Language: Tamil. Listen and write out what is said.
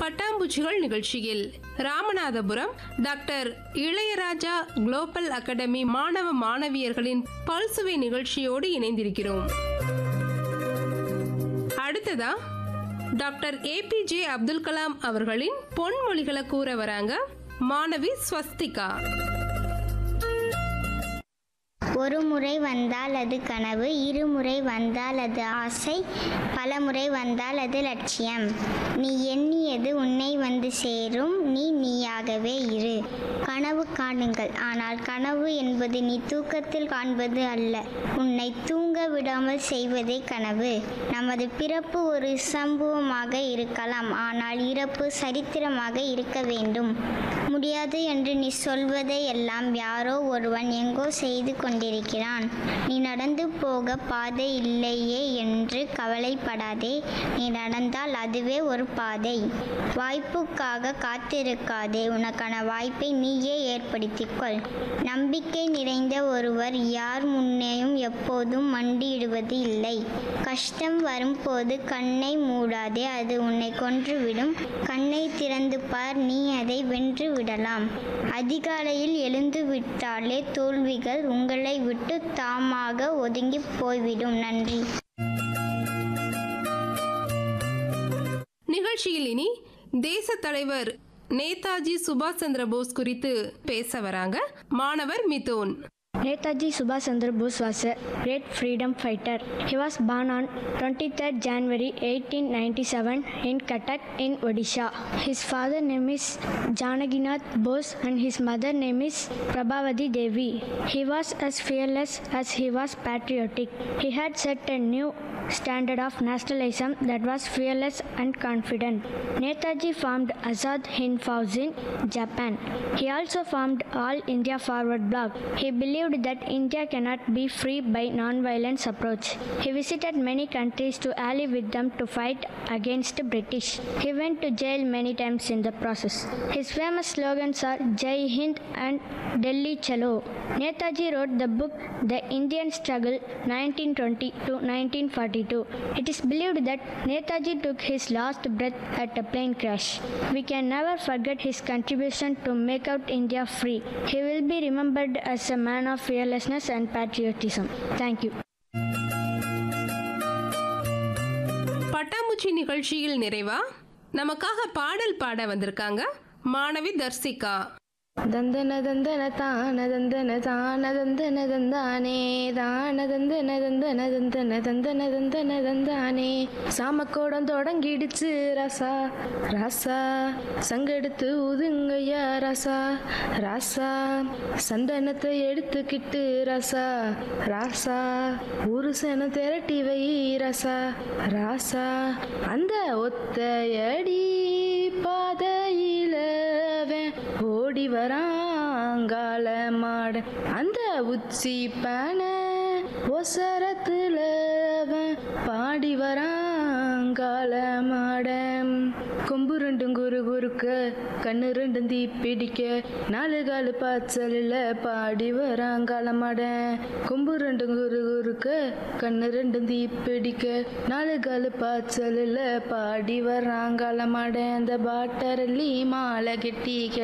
பட்டாம்பூச்சிகள் நிகழ்ச்சியில் Ramanathapuram doctor Ilaiyaraja global academy மாணவ மாணவியர்களின் பல்சுவை நிகழ்ச்சியோடு இணைந்திருக்கிறோம் அடுத்ததா டாக்டர் ஏபிஜே அப்துல் கலாம் அவர்களின் பொன்மொழிகளை கூற வராங்க மாணவி ஸ்வஸ்திகா ஒரு முறை வந்தால் அது கனவு இருமுறை வந்தால் அது ஆசை பலமுறை வந்தால் அது லட்சியம் நீ எண்ணியது உன்னை வந்து சேரும் நீ நீயாகவே இரு கனவு காணுங்கள் ஆனால் கனவு என்பது நீ தூக்கத்தில் காண்பது அல்ல உன்னை தூங்க விடாமல் செய்வதே கனவு நமது பிறப்பு ஒரு சம்பவமாக இருக்கலாம் ஆனால் இறப்பு சரித்திரமாக இருக்க வேண்டும் முடியாது என்று நீ சொல்வதை எல்லாம் யாரோ ஒருவன் எங்கோ செய்து கொண்டிருக்கிறான் நீ நடந்து போக பாதை இல்லையே என்று கவலைப்படாதே நீ நடந்தால் அதுவே ஒரு பாதை வாய்ப்புக்காக காத்திருக்காதே உனக்கான வாய்ப்பை நீயே ஏற்படுத்திக்கொள் நம்பிக்கை நிறைந்த ஒருவர் யார் முன்னேயும் எப்போதும் மண்டியிடுவது இல்லை கஷ்டம் வரும்போது கண்ணை மூடாதே அது உன்னை கொன்றுவிடும் கண்ணை திறந்து பார் நீ அதை வென்று விடலாம் அதிகாலையில் எழுந்து விட்டாலே தோல்விகள் உங்களை விட்டு தாமாக ஒதுங்கி போய்விடும் நன்றி நிகழ்ச்சியில் இனி தேச தலைவர் நேதாஜி சுபாஷ் சந்திர போஸ் குறித்து பேச வராங்க மாணவர் Mithun Netaji Subhash Chandra Bose was a great freedom fighter. He was born on 23rd January 1897 in Cuttack in Odisha. His father name is Janaginath Bose and his mother name is Prabhavati Devi. He was as fearless as he was patriotic. He had set a new standard of nationalism that was fearless and confident. Netaji formed Azad Hind Fauj in Japan. He also formed All India Forward Bloc. He believed that India cannot be free by non-violence approach. He visited many countries to ally with them to fight against British. He went to jail many times in the process. His famous slogans are Jai Hind and Delhi Chalo. Netaji wrote the book The Indian Struggle 1920 to 1942. It is believed that Netaji took his last breath at a plane crash. We can never forget his contribution to make out India free. He will be remembered as a man of fearlessness and patriotism. Thank you. பட்டாம்பூச்சி நிகழ்ச்சியில் நிறைவா நமக்காக பாடல் பாட வந்திருக்காங்க மாணவி தர்சிகா தந்தன தந்தன தான தந்தன தான தந்தன தந்தானே தான தந்தன தந்தன தந்தன தந்தன தந்தன தந்தானே சாமக்கோடம் தொடங்கிடுச்சு ராசா ராசா சங்கெடுத்து ஊதுங்கய்யா ராசா ராசா சந்தனத்தை எடுத்துக்கிட்டு ராசா ராசா ஒரு சன திரட்டி வை ராசா ராசா அந்த ஒத்தையடி பாதையில அவன் ஓடி வராங்கால மாட அந்த உச்சி பான ஒசரத்துல அவன் பாடி வராங்கால மாட கொம்பு ரெண்டும் குரு குறுக்க கண்ணு ரெண்டும் தீ பிடிக்க நாலு காலு பாய்ச்சலில் பாடி வராங்கால மாட கொம்பு ரெண்டும் குரு குறுக்க கண்ணு ரெண்டும் தீ பிடிக்க நாலு காலு பாய்ச்சலில் பாடி வராங்கால மாட அந்த பாட்டரல்லி மாலை கெட்டி